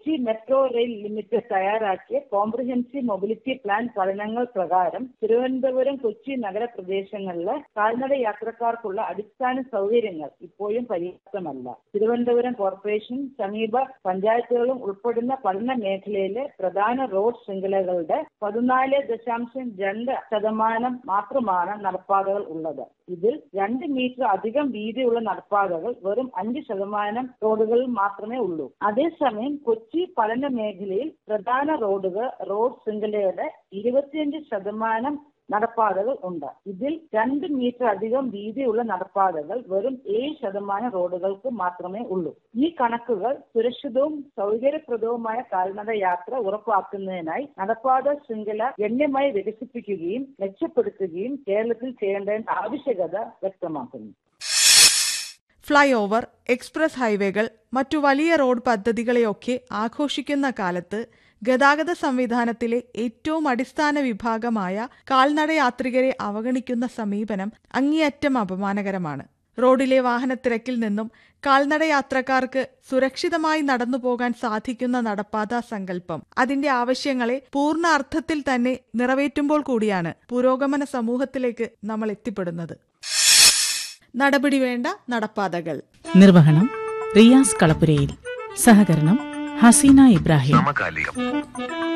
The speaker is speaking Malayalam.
കൊച്ചി മെട്രോ റെയിൽ ലിമിറ്റഡ് തയ്യാറാക്കിയ കോംപ്രിഹെൻസീവ് മൊബിലിറ്റി പ്ലാൻ പഠനങ്ങൾ പ്രകാരം തിരുവനന്തപുരം കൊച്ചി നഗരപ്രദേശങ്ങളിലെ കാൽനട യാത്രക്കാർക്കുള്ള അടിസ്ഥാന സൗകര്യങ്ങൾ ഇപ്പോഴും പര്യാപ്തമല്ല തിരുവനന്തപുരം കോർപ്പറേഷൻ സമീപ പഞ്ചായത്തുകളും ഉൾപ്പെടുന്ന പഠന മേഖലയിലെ പ്രധാന റോഡ് ശൃംഖലകളുടെ പതിനാല് ദശാംശം രണ്ട് ശതമാനം മാത്രമാണ് നടപ്പാതകൾ ഉള്ളത് ഇതിൽ രണ്ട് മീറ്റർ അധികം വീതിയുള്ള നടപ്പാതകൾ വെറും അഞ്ച് ശതമാനം റോഡുകളിൽ മാത്രമേ ഉള്ളൂ അതേസമയം കൊച്ചി പഠന മേഖലയിൽ പ്രധാന റോഡുകൾ റോഡ് ശൃംഖലയുടെ ഇരുപത്തിയഞ്ച് ശതമാനം നടപ്പാതകൾ ഉണ്ട് ഇതിൽ രണ്ട് മീറ്റർ അധികം വീതിയുള്ള നടപ്പാതകൾ വെറും ഏഴ് ശതമാനം റോഡുകൾക്ക് മാത്രമേ ഉള്ളൂ ഈ കണക്കുകൾ സുരക്ഷിതവും സൗകര്യപ്രദവുമായ കാൽനട യാത്ര ഉറപ്പാക്കുന്നതിനായി നടപ്പാത ശൃംഖല ഗണ്യമായി വികസിപ്പിക്കുകയും മെച്ചപ്പെടുത്തുകയും കേരളത്തിൽ ചെയ്യേണ്ടതിന്റെ ആവശ്യകത വ്യക്തമാക്കുന്നു ഫ്ലൈ ഓവർ എക്സ്പ്രസ് ഹൈവേകൾ മറ്റു വലിയ റോഡ് പദ്ധതികളെയൊക്കെ ആഘോഷിക്കുന്ന കാലത്ത് ഗതാഗത സംവിധാനത്തിലെ ഏറ്റവും അടിസ്ഥാന വിഭാഗമായ കാൽനടയാത്രികരെ അവഗണിക്കുന്ന സമീപനം അങ്ങേയറ്റം അപമാനകരമാണ് റോഡിലെ വാഹനത്തിരക്കിൽ നിന്നും കാൽനടയാത്രക്കാർക്ക് സുരക്ഷിതമായി നടന്നു പോകാൻ സാധിക്കുന്ന നടപ്പാത സങ്കല്പം അതിന്റെ ആവശ്യങ്ങളെ പൂർണ്ണ അർത്ഥത്തിൽ തന്നെ നിറവേറ്റുമ്പോൾ കൂടിയാണ് പുരോഗമന സമൂഹത്തിലേക്ക് നമ്മൾ എത്തിപ്പെടുന്നത് നടപടി വേണ്ട നടപ്പാതകൾ നിർവഹണം റിയാസ് കളപ്പുരയിൽ സഹകരണം ഹസീന ഇബ്രാഹിം സമകാലികം